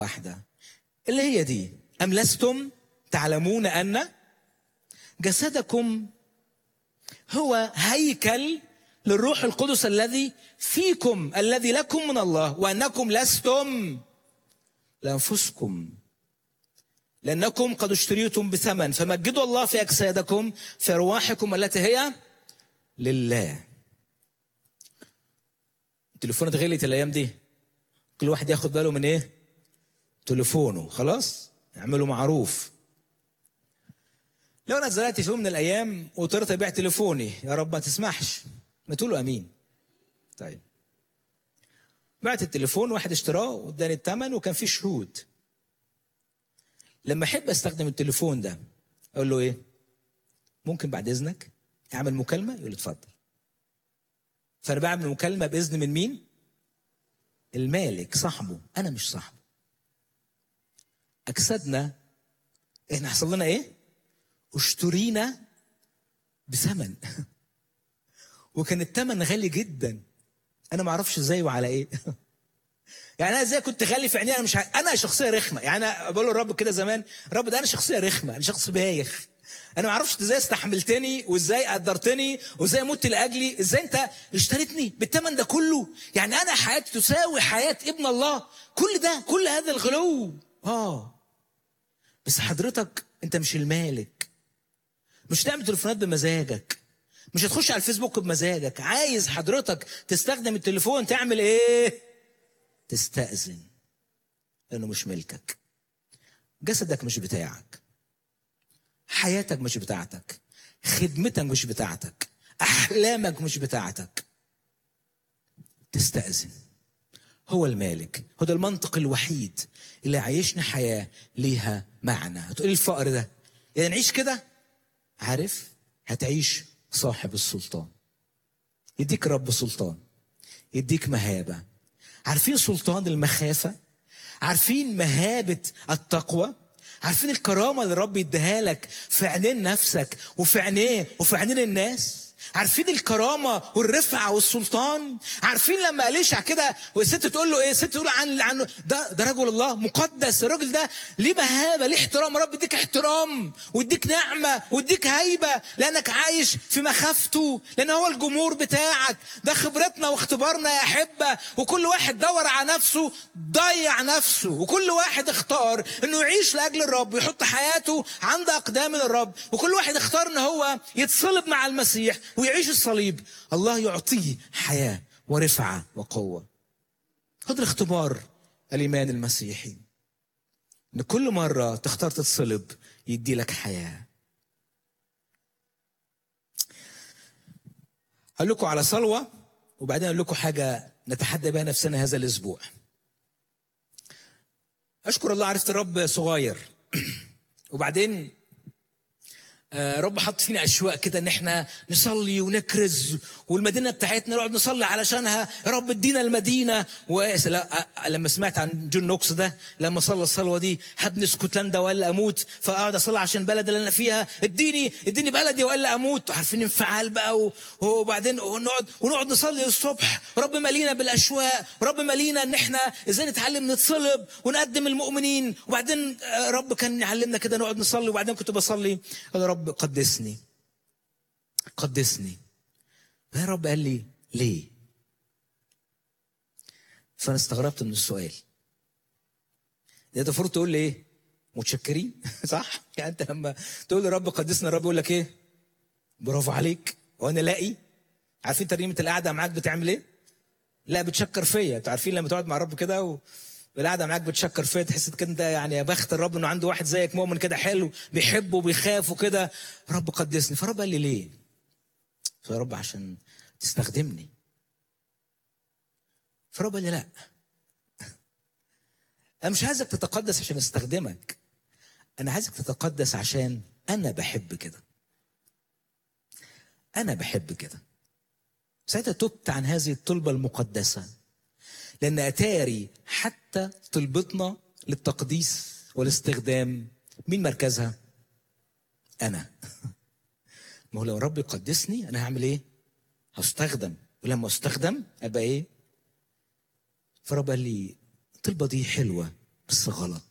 واحدة اللي هي دي أم لستم تعلمون أن جسدكم هو هيكل للروح القدس الذي فيكم الذي لكم من الله وأنكم لستم لأنفسكم لأنكم قد اشتريتم بثمن فمجدوا الله في أجسادكم في أرواحكم التي هي لله التليفونات غليت الأيام دي كل واحد ياخد باله من إيه تليفونه خلاص اعملوا معروف لو انا اتزنقت في يوم من الايام واضطريت ابيع تليفوني يا رب ما تسمحش ما تقولوا امين طيب بعت التليفون واحد اشتراه واداني الثمن وكان فيه شهود لما احب استخدم التليفون ده اقول له ايه ممكن بعد اذنك اعمل مكالمه يقول لي اتفضل فانا بعمل مكالمه باذن من مين المالك صاحبه انا مش صاحبه اجسادنا احنا حصل لنا ايه اشترينا بثمن وكان الثمن غالي جدا انا ما اعرفش ازاي وعلى ايه يعني انا ازاي كنت غالي في عيني انا مش ع... انا شخصيه رخمه يعني انا بقول للرب كده زمان رب ده انا شخصيه رخمه انا شخص بايخ انا ما اعرفش ازاي استحملتني وازاي قدرتني وازاي مت لاجلي ازاي انت اشتريتني بالثمن ده كله يعني انا حياتي تساوي حياه ابن الله كل ده كل هذا الغلو اه بس حضرتك انت مش المالك مش تعمل تليفونات بمزاجك مش هتخش على الفيسبوك بمزاجك عايز حضرتك تستخدم التليفون تعمل ايه تستأذن لانه مش ملكك جسدك مش بتاعك حياتك مش بتاعتك خدمتك مش بتاعتك احلامك مش بتاعتك تستأذن هو المالك هو ده المنطق الوحيد اللي عايشنا حياة ليها معنى هتقولي الفقر ده يعني نعيش كده عارف هتعيش صاحب السلطان يديك رب سلطان يديك مهابة عارفين سلطان المخافة عارفين مهابة التقوى عارفين الكرامة اللي الرب يديها لك في عينين نفسك وفي عينيه وفي عينين الناس عارفين الكرامة والرفعة والسلطان عارفين لما أليشع كده والست تقول له ايه ست تقول عن عنه ده ده رجل الله مقدس الراجل ده ليه مهابة ليه احترام رب يديك احترام ويديك نعمة ويديك هيبة لأنك عايش في مخافته لأن هو الجمهور بتاعك ده خبرتنا واختبارنا يا أحبة وكل واحد دور على نفسه ضيع نفسه وكل واحد اختار انه يعيش لاجل الرب ويحط حياته عند اقدام الرب وكل واحد اختار ان هو يتصلب مع المسيح ويعيش الصليب الله يعطيه حياة ورفعة وقوة هذا الاختبار الإيمان المسيحي إن كل مرة تختار تتصلب يدي لك حياة أقول لكم على صلوة وبعدين أقول لكم حاجة نتحدى بها نفسنا هذا الأسبوع أشكر الله عرفت الرب صغير وبعدين رب حط فينا اشواق كده ان احنا نصلي ونكرز والمدينه بتاعتنا نقعد نصلي علشانها يا رب ادينا المدينه لما سمعت عن جون نوكس ده لما صلى الصلوه دي هبني اسكتلندا ولا اموت فاقعد اصلي عشان البلد اللي انا فيها اديني اديني بلدي ولا اموت عارفين انفعال بقى وبعدين ونقعد ونقعد نصلي الصبح رب مالينا بالاشواق رب مالينا ان احنا ازاي نتعلم نتصلب ونقدم المؤمنين وبعدين رب كان يعلمنا كده نقعد نصلي وبعدين كنت بصلي يا رب رب قدسني قدسني يا رب قال لي ليه فانا استغربت من السؤال ده المفروض تقول لي ايه متشكرين صح يعني انت لما تقول لرب قدسنا الرب يقول لك ايه برافو عليك وانا لاقي عارفين ترنيمه القعده معاك بتعمل ايه لا بتشكر فيا انتوا عارفين لما تقعد مع الرب كده و... بالقعده معاك بتشكر فيا تحس كده يعني يا بخت الرب انه عنده واحد زيك مؤمن كده حلو بيحبه وبيخاف وكده رب قدسني فرب قال لي ليه؟ فيا رب عشان تستخدمني فرب قال لي لا انا مش عايزك تتقدس عشان استخدمك انا عايزك تتقدس عشان انا بحب كده انا بحب كده ساعتها تبت عن هذه الطلبه المقدسه لأن أتاري حتى طلبتنا للتقديس والاستخدام مين مركزها؟ أنا ما هو لو رب يقدسني أنا هعمل إيه؟ هستخدم ولما استخدم أبقى إيه؟ فرب قال لي الطلبة دي حلوة بس غلط